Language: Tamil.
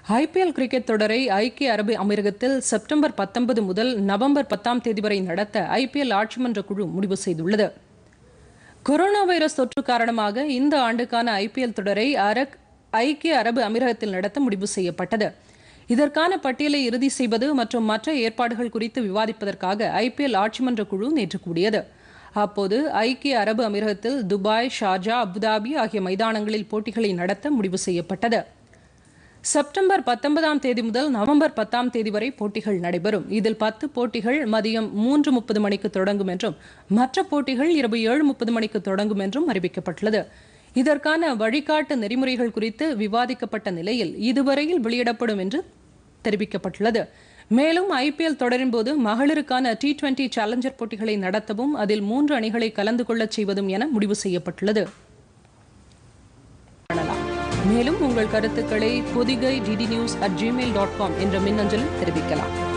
ஐபிஎல் கிரிக்கெட் தொடரை ஐக்கிய அரபு அமீரகத்தில் செப்டம்பர் பத்தொன்பது முதல் நவம்பர் பத்தாம் தேதி வரை நடத்த ஐபிஎல் ஆட்சிமன்ற குழு முடிவு செய்துள்ளது கொரோனா வைரஸ் தொற்று காரணமாக இந்த ஆண்டுக்கான ஐபிஎல் தொடரை அரக் ஐக்கிய அரபு அமீரகத்தில் நடத்த முடிவு செய்யப்பட்டது இதற்கான பட்டியலை இறுதி செய்வது மற்றும் மற்ற ஏற்பாடுகள் குறித்து விவாதிப்பதற்காக ஐபிஎல் ஆட்சிமன்ற குழு நேற்று கூடியது அப்போது ஐக்கிய அரபு அமீரகத்தில் துபாய் ஷார்ஜா அபுதாபி ஆகிய மைதானங்களில் போட்டிகளை நடத்த முடிவு செய்யப்பட்டது செப்டம்பர் பத்தொன்பதாம் தேதி முதல் நவம்பர் பத்தாம் தேதி வரை போட்டிகள் நடைபெறும் இதில் பத்து போட்டிகள் மதியம் மூன்று முப்பது மணிக்கு தொடங்கும் என்றும் மற்ற போட்டிகள் இரவு ஏழு முப்பது மணிக்கு தொடங்கும் என்றும் அறிவிக்கப்பட்டுள்ளது இதற்கான வழிகாட்டு நெறிமுறைகள் குறித்து விவாதிக்கப்பட்ட நிலையில் இதுவரையில் வெளியிடப்படும் என்று தெரிவிக்கப்பட்டுள்ளது மேலும் ஐபிஎல் தொடரின் போது மகளிருக்கான டி டுவெண்டி சேலஞ்சர் போட்டிகளை நடத்தவும் அதில் மூன்று அணிகளை கலந்து கொள்ளச் செய்வதும் என முடிவு செய்யப்பட்டுள்ளது மேலும் உங்கள் கருத்துக்களை Podhigai DD news at Gmail dot com என்ற மின்னஞ்சலில் தெரிவிக்கலாம்